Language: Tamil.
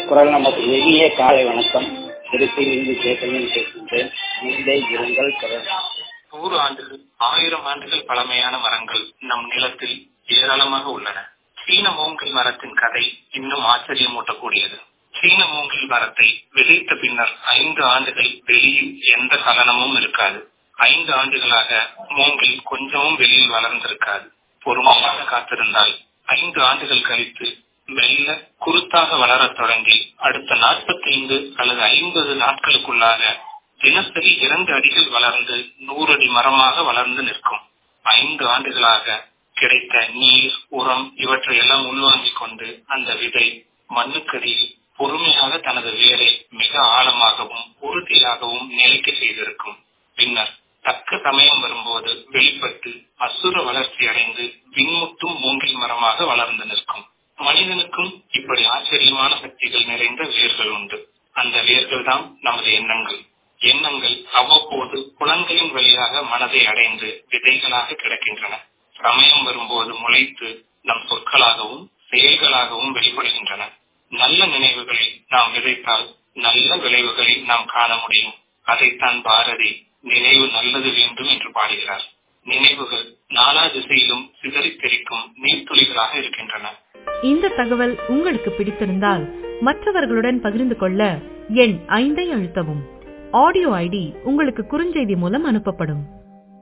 குரல் நமக்கு எளிய காலை வணக்கம் திருச்சியிலிருந்து சேத்தனில் பேசுகின்றேன் நீண்டே இருங்கள் குரல் நூறு ஆண்டுகள் ஆயிரம் ஆண்டுகள் பழமையான மரங்கள் நம் நிலத்தில் ஏராளமாக உள்ளன சீன மூங்கில் மரத்தின் கதை இன்னும் ஆச்சரியமூட்டக்கூடியது சீன மூங்கில் மரத்தை விதைத்த பின்னர் ஐந்து ஆண்டுகள் வெளியில் எந்த சலனமும் இருக்காது ஐந்து ஆண்டுகளாக மூங்கில் கொஞ்சமும் வெளியில் வளர்ந்திருக்காது பொறுமையாக காத்திருந்தால் ஐந்து ஆண்டுகள் கழித்து மெல்ல குருத்தாக வளரத் தொடங்கி அடுத்த நாற்பத்தைந்து அல்லது ஐம்பது நாட்களுக்குள்ளாக தினசரி இரண்டு அடிகள் வளர்ந்து நூறு அடி மரமாக வளர்ந்து நிற்கும் ஐந்து ஆண்டுகளாக கிடைத்த நீர் உரம் இவற்றை எல்லாம் உள்வாங்கிக் கொண்டு அந்த விதை மண்ணுக்கடியில் பொறுமையாக தனது வேரை மிக ஆழமாகவும் உறுதியாகவும் நிலைக்க செய்திருக்கும் பின்னர் தக்க சமயம் வரும்போது வெளிப்பட்டு அசுர வளர்ச்சி அடைந்து விண்முட்டும் மூங்கில் மரமாக வளர்ந்து நிற்கும் மனிதனுக்கும் இப்படி ஆச்சரியமான சக்திகள் நிறைந்த வேர்கள் உண்டு அந்த வேர்கள் தான் நமது எண்ணங்கள் எண்ணங்கள் அவ்வப்போது புலன்களின் வழியாக மனதை அடைந்து விதைகளாக கிடக்கின்றன சமயம் வரும்போது முளைத்து நம் சொற்களாகவும் செயல்களாகவும் வெளிப்படுகின்றன நல்ல நினைவுகளை நாம் விதைத்தால் நல்ல விளைவுகளை நாம் காண முடியும் அதைத்தான் பாரதி நினைவு நல்லது வேண்டும் என்று பாடுகிறார் நினைவுகள் நாலா திசையிலும் சிதறித் தெரிக்கும் நீர்த்துளிகளாக இருக்கின்றன இந்த தகவல் உங்களுக்கு பிடித்திருந்தால் மற்றவர்களுடன் பகிர்ந்து கொள்ள எண் ஐந்தை அழுத்தவும் ஆடியோ ஐடி உங்களுக்கு குறுஞ்செய்தி மூலம் அனுப்பப்படும்